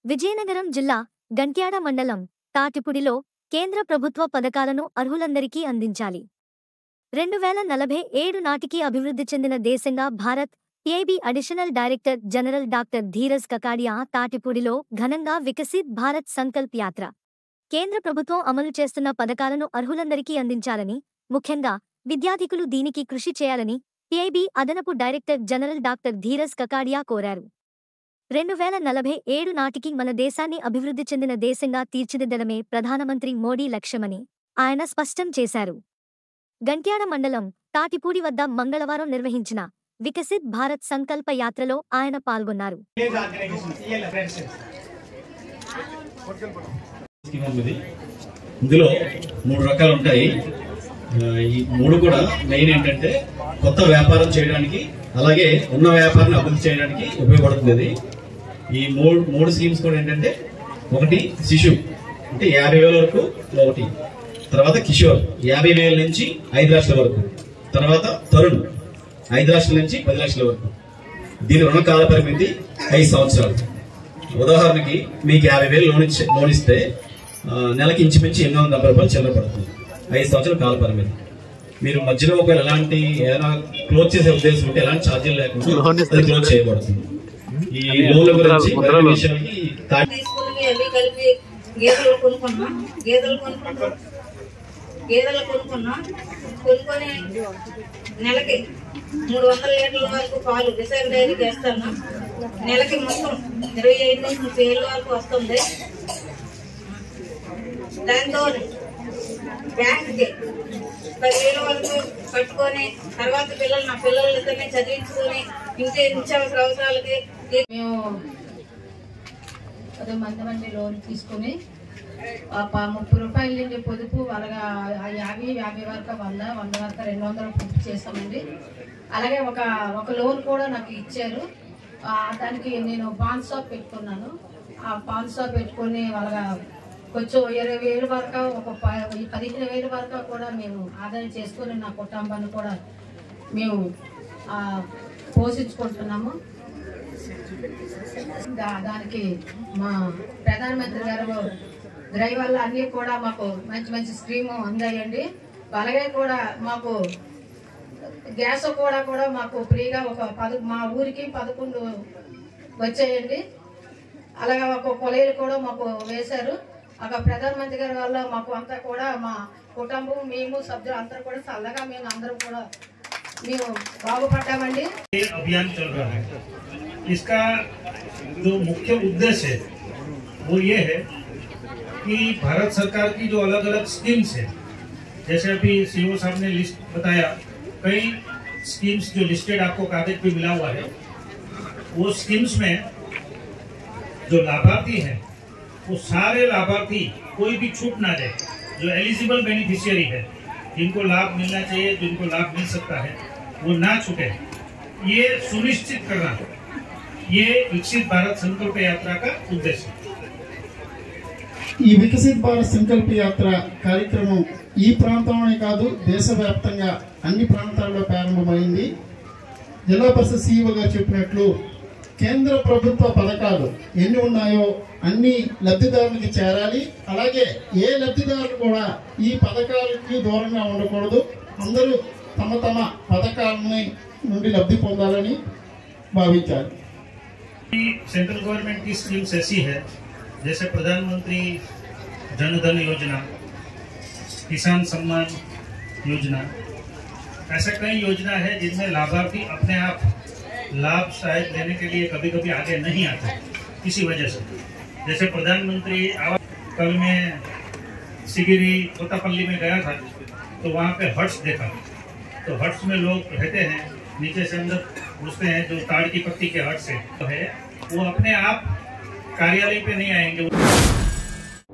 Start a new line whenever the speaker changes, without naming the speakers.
విజయనగరం జిల్లా గంట్యాడ మండలం తాటిపుడిలో కేంద్ర ప్రభుత్వ పథకాలను అర్హులందరికీ అందించాలి రెండు వేల నలభై ఏడు నాటికి అభివృద్ధి చెందిన దేశంగా భారత్ ఏబీ additional director general doctor Dheeraj Kakadiya తాటిపూడిలో ఘనంగా వికసిత్ భారత్ సంకల్ప్ యాత్ర కేంద్ర ప్రభుత్వం అమలు చేస్తున్న పథకాలను అర్హులందరికీ అందించాలని ముఖ్యంగా విద్యార్థికులు దీనికి కృషి చేయాలని పిఐబి అదనపు director general doctor Dheeraj Kakadiya కోరారు రెండు వేల నలభై ఏడు నాటికి మన దేశాన్ని అభివృద్ధి చెందిన దేశంగా తీర్చిదిద్దడమే ప్రధానమంత్రి మోడీ లక్ష్యమని ఆయన స్పష్టం చేశారు గంట్యాడ మండలం తాటిపూడి వద్ద మంగళవారం నిర్వహించిన వికసిత్ భారత్ సంకల్ప యాత్రలో ఆయన పాల్గొన్నారు
స్కీమ్ ఉంది ఇందులో మూడు రకాలు ఉంటాయి ఆ, ఈ మూడు కూడా మెయిన్ ఏంటంటే కొత్త వ్యాపారం చేయడానికి అలాగే ఉన్న వ్యాపారాన్ని అభివృద్ధి చేయడానికి ఉపయోగపడుతుంది ఇది. ఈ మూడు మూడు స్కీమ్స్ కూడా ఏంటంటే ఒకటి శిశు అంటే యాభై వేల వరకు ఒకటి తర్వాత కిషోర్ యాభై వేల నుంచి ఐదు లక్షల వరకు తర్వాత తరుణ్ ఐదు లక్షల నుంచి పది లక్షల వరకు దీని రుణ కాల పరిమితి ఐదు సంవత్సరాలు ఉదాహరణకి మీకు యాభై వేలు లోన్ ఇచ్చే లోన్ ఇస్తే ఆ, నెలకి ఇంచుమించి ఎనిమిది వందల డెబ్బై రూపాయలు చిల్లర పడుతుంది ఐదు సంవత్సరాల కాల పరిమితి మీరు మధ్యలో ఒకవేళ ఎలాంటి ఏదైనా క్లోజ్ చేసే ఉద్దేశం ఉంటే ఎలాంటి ఛార్జీలు లేకుండా అది క్లోజ్ చేయబడుతుంది ఈ లోన్ల గురించి మరిన్ని విషయాలకి తా-
తీసుకుని అవి కలిపి గేదెలు కొనుక్కున్నాం గేదెలు కొనుక్కున్నాం గేదెలు కొనుక్కున్నాం కొనుక్కొని నెలకి మూడు వందల లీటర్ల వరకు పాలు విశాఖ డైరీకి వేస్తాను నెలకి మొత్తం ఇరవై ఐదు నుంచి ముప్పై ఏళ్ళ వరకు వస్తుంది దాంతో బ్యాంక్కి పదివేల వరకు కట్టుకొని తర్వాత పిల్లలు నా పిల్లలు ఇద్దరిని చదివించుకొని ఇంటి నిత్యావసర అవసరాలకి
మేము పది మంది మంది లోన్ తీసుకుని ఆ ప- ముప్పై రూపాయల నుంచి పొదుపు అలాగా ఆ యాభై యాభై వరకు వంద వంద వరకు రెండు వందలు పొదుపు చేస్తామండి అలాగే ఒక ఒక లోన్ కూడా నాకు ఇచ్చారు ఆ, దానికి నేను పాన్ షాప్ పెట్టుకున్నాను ఆ పాన్ షాప్ పెట్టుకొని అలాగా కొంచెం ఇరవై వేలు వరకు ఒక ప- పదిహేను వేలు వరకు కూడా మేము ఆదాయం చేసుకొని నా కుటుంబాన్ని కూడా మేము ఆ, పోషించుకుంటున్నాము దా- దానికి మా ప్రధానమంత్రి గారు డ్రైవర్లు అన్నీ కూడా మాకు మంచి మంచి స్కీమ్ అందాయండి అలాగే కూడా మాకు గ్యాస్ కూడా కూడా మాకు ఫ్రీగా ఒక పద మా ఊరికి పదకొండు వచ్చాయండి అలాగే ఒక కొలైలు కూడా మాకు వేశారు ఒక ప్రధానమంత్రి గారి వల్ల మాకు అంతా కూడా మా కుటుంబం మేము సభ్యులు అందరూ కూడా చల్లగా మేము అందరం కూడా మేము బాగుపడ్డామండి
ये अभियान चल रहा है इसका जो मुख्य उद्देश्य है वो ये है कि भारत सरकार की जो अलग अलग स्कीम्स है जैसे अभी सीओ साहब ने लिस्ट बताया कई स्कीम्स जो लिस्टेड आपको कागज पे मिला हुआ है वो स्कीम्स में जो लाभार्थी हैं वो सारे लाभार्थी कोई भी छूट ना जाए जो एलिजिबल बेनिफिशियरी है जिनको लाभ मिलना चाहिए जिनको लाभ मिल सकता है वो ना छूटे ये सुनिश्चित करना ये विकसित भारत संकल्प यात्रा का उद्देश्य है
ఈ వికసిత్ భారత్ సంకల్ప యాత్ర కార్యక్రమం ఈ ప్రాంతంలోనే కాదు దేశవ్యాప్తంగా అన్ని ప్రాంతాల్లో ప్రారంభమైంది జిల్లా పరిషత్ సీఈఓ గారు చెప్పినట్లు కేంద్ర ప్రభుత్వ పథకాలు ఎన్ని ఉన్నాయో అన్ని లబ్ధిదారులకి చేరాలి అలాగే ఏ లబ్ధిదారులు కూడా ఈ పథకాలకి దూరంగా ఉండకూడదు అందరూ తమ తమ పథకాలని నుండి లబ్ధి పొందాలని భావించాలి
सेंट्रल गवर्नमेंट की स्कीम्स ऐसी है जैसे प्रधानमंत्री जन धन योजना किसान सम्मान योजना ऐसा कई योजना है जिनमें लाभार्थी अपने आप लाभ शायद लेने के लिए कभी कभी आगे नहीं आते किसी वजह से जैसे प्रधानमंत्री आवास कल मैं सिगिरी कोतापल्ली में गया था तो वहाँ पे हट्स देखा तो हट्स में लोग रहते हैं नीचे से अंदर घुसते हैं जो ताड़ की पत्ती के हट्स है तो है वो अपने आप कार्यालय पे नहीं आएंगे